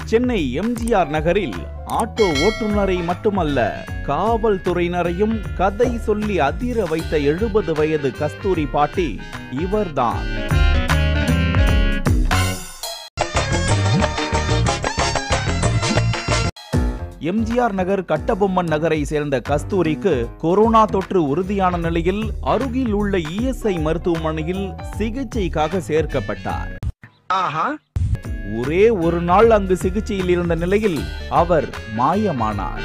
சென்னை எம்ஜிஆர் நகரில் ஆட்டோ ஓட்டுநரை மட்டுமல்ல காவல்துறையினரையும் கதை சொல்லி அதிர வைத்த எழுபது வயது கஸ்தூரி பாட்டி இவர்தான் எம்ஜிஆர் நகர் கட்டபொம்மன் நகரை சேர்ந்த கஸ்தூரிக்கு கொரோனா தொற்று உறுதியான நிலையில் அருகில் உள்ள இஎஸ்ஐ மருத்துவமனையில் சிகிச்சைக்காக சேர்க்கப்பட்டார் ஒரே ஒரு நாள் அங்கு சிகிச்சையில் இருந்த நிலையில் அவர் மாயமானார்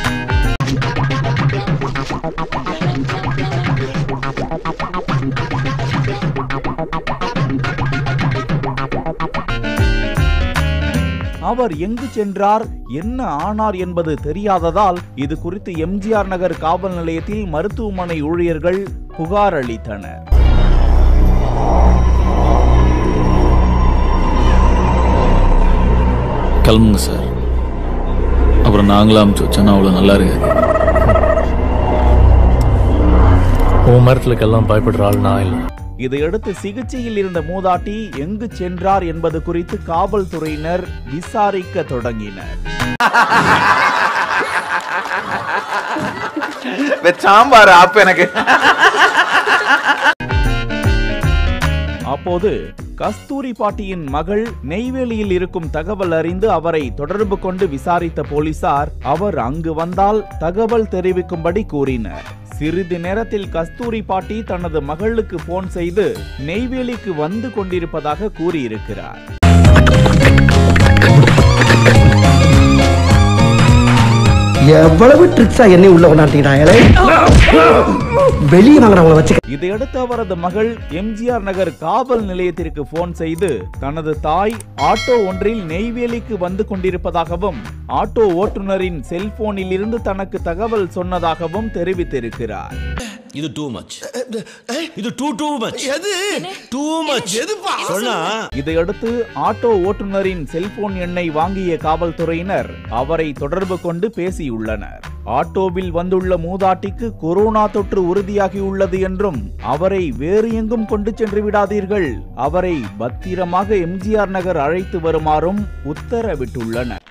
அவர் எங்கு சென்றார் என்ன ஆனார் என்பது தெரியாததால் இது குறித்து எம்ஜிஆர் நகர் காவல் நிலையத்தில் மருத்துவமனை ஊழியர்கள் புகார் அளித்தனர் கிளம்புங்க சார் அப்புறம் நாங்களும் அமுச்சு வச்சோன்னா அவ்வளோ நல்லா இருக்காது உன் மரத்துலக்கெல்லாம் பயப்படுற ஆள் நான் இல்லை இதையடுத்து சிகிச்சையில் இருந்த மூதாட்டி எங்கு சென்றார் என்பது குறித்து காவல்துறையினர் விசாரிக்க தொடங்கினர் சாம்பார் ஆப்பு எனக்கு அப்போது கஸ்தூரி பாட்டியின் மகள் நெய்வேலியில் இருக்கும் தகவல் அறிந்து அவரை தொடர்பு கொண்டு விசாரித்த போலீசார் அவர் அங்கு வந்தால் தகவல் தெரிவிக்கும்படி கூறினர் சிறிது நேரத்தில் கஸ்தூரி பாட்டி தனது மகளுக்கு போன் செய்து நெய்வேலிக்கு வந்து கொண்டிருப்பதாக கூறியிருக்கிறார் எவ்வளவு ட்ரிக்ஸா என்னை உள்ள கொண்டாட்டீங்களா வெளியே வாங்கினவங்கள வச்சு இதையடுத்து அவரது மகள் எம்ஜிஆர் நகர் காவல் நிலையத்திற்கு போன் செய்து தனது தாய் ஆட்டோ ஒன்றில் நெய்வேலிக்கு வந்து கொண்டிருப்பதாகவும் ஆட்டோ ஓட்டுநரின் செல்போனில் இருந்து தனக்கு தகவல் சொன்னதாகவும் தெரிவித்திருக்கிறார் இது டூ மச் இது டூ டூ மச் எது டூ மச் எதுப்பா சொன்னா இதையடுத்து ஆட்டோ ஓட்டுநரின் செல்போன் எண்ணை வாங்கிய காவல்துறையினர் அவரை தொடர்பு கொண்டு பேசியுள்ளனர் ஆட்டோவில் வந்துள்ள மூதாட்டிக்கு கொரோனா தொற்று உறுதியாகியுள்ளது என்றும் அவரை வேறு எங்கும் கொண்டு சென்று விடாதீர்கள் அவரை பத்திரமாக எம்ஜிஆர் நகர் அழைத்து வருமாறும் உத்தரவிட்டுள்ளனர்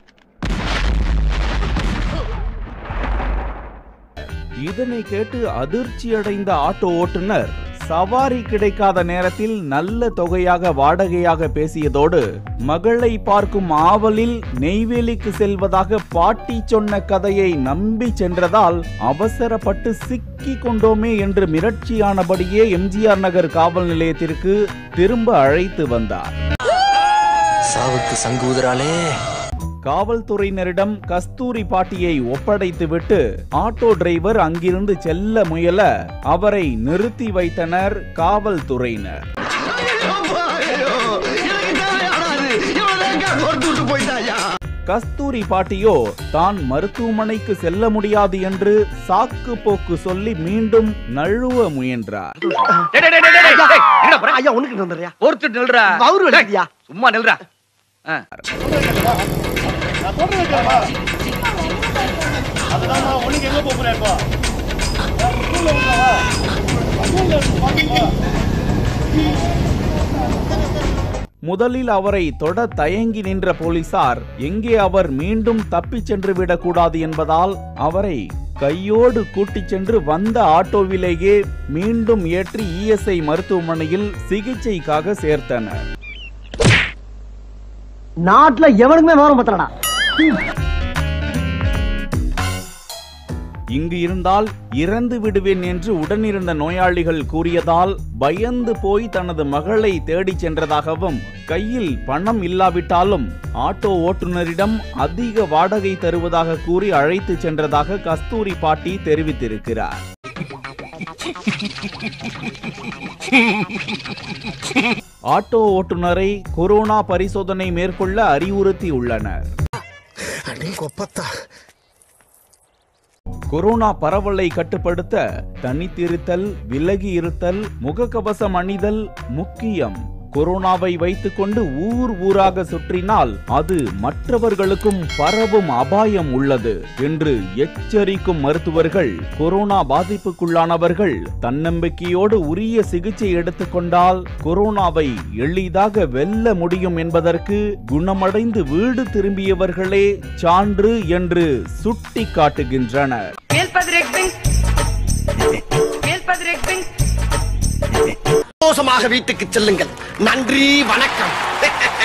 இதனை கேட்டு அதிர்ச்சியடைந்த ஆட்டோ ஓட்டுநர் சவாரி கிடைக்காத நேரத்தில் நல்ல தொகையாக வாடகையாக பேசியதோடு மகளை பார்க்கும் ஆவலில் நெய்வேலிக்கு செல்வதாக பாட்டி சொன்ன கதையை நம்பி சென்றதால் அவசரப்பட்டு சிக்கி கொண்டோமே என்று மிரட்சியானபடியே எம்ஜிஆர் நகர் காவல் நிலையத்திற்கு திரும்ப அழைத்து வந்தார் சாவுக்கு சங்கு ஊதுறாளே காவல்துறையினரிடம் கஸ்தூரி பாட்டியை ஒப்படைத்துவிட்டு ஆட்டோ டிரைவர் அங்கிருந்து செல்ல முயல அவரை நிறுத்தி வைத்தனர் காவல்துறையினர் கஸ்தூரி பாட்டியோ தான் மருத்துவமனைக்கு செல்ல முடியாது என்று சாக்கு போக்கு சொல்லி மீண்டும் நழுவ முயன்றார் ஐயா உனக்கு வந்துடுறியா ஒருத்தர் நில்றா அவரு வலிக்குதியா சும்மா நில்றா முதலில் அவரை தொட தயங்கி நின்ற போலீசார் எங்கே அவர் மீண்டும் தப்பிச் சென்று விடக்கூடாது என்பதால் அவரை கையோடு கூட்டிச் சென்று வந்த ஆட்டோவிலேயே மீண்டும் ஏற்றி இஎஸ்ஐ மருத்துவமனையில் சிகிச்சைக்காக சேர்த்தனர் நாட்டுல எவனுக்குமே விவரம் பத்தலடா இங்கு இருந்தால் இறந்து விடுவேன் என்று உடனிருந்த நோயாளிகள் கூறியதால் பயந்து போய் தனது மகளை தேடிச் சென்றதாகவும் கையில் பணம் இல்லாவிட்டாலும் ஆட்டோ ஓட்டுநரிடம் அதிக வாடகை தருவதாக கூறி அழைத்துச் சென்றதாக கஸ்தூரி பாட்டி தெரிவித்திருக்கிறார் ஆட்டோ ஓட்டுநரை கொரோனா பரிசோதனை மேற்கொள்ள அறிவுறுத்தியுள்ளனர் கொரோனா பரவலை கட்டுப்படுத்த தனித்திருத்தல் விலகி இருத்தல் முகக்கவசம் அணிதல் முக்கியம் கொரோனாவை வைத்துக்கொண்டு ஊர் ஊராக சுற்றினால் அது மற்றவர்களுக்கும் பரவும் அபாயம் உள்ளது என்று எச்சரிக்கும் மருத்துவர்கள் கொரோனா பாதிப்புக்குள்ளானவர்கள் தன்னம்பிக்கையோடு உரிய சிகிச்சை எடுத்துக்கொண்டால் கொரோனாவை எளிதாக வெல்ல முடியும் என்பதற்கு குணமடைந்து வீடு திரும்பியவர்களே சான்று என்று சுட்டி காட்டுகின்றனர் Mil Padre Pink. Mil Padre Pink. சந்தோஷமாக வீட்டுக்கு செல்லுங்கள் நன்றி வணக்கம்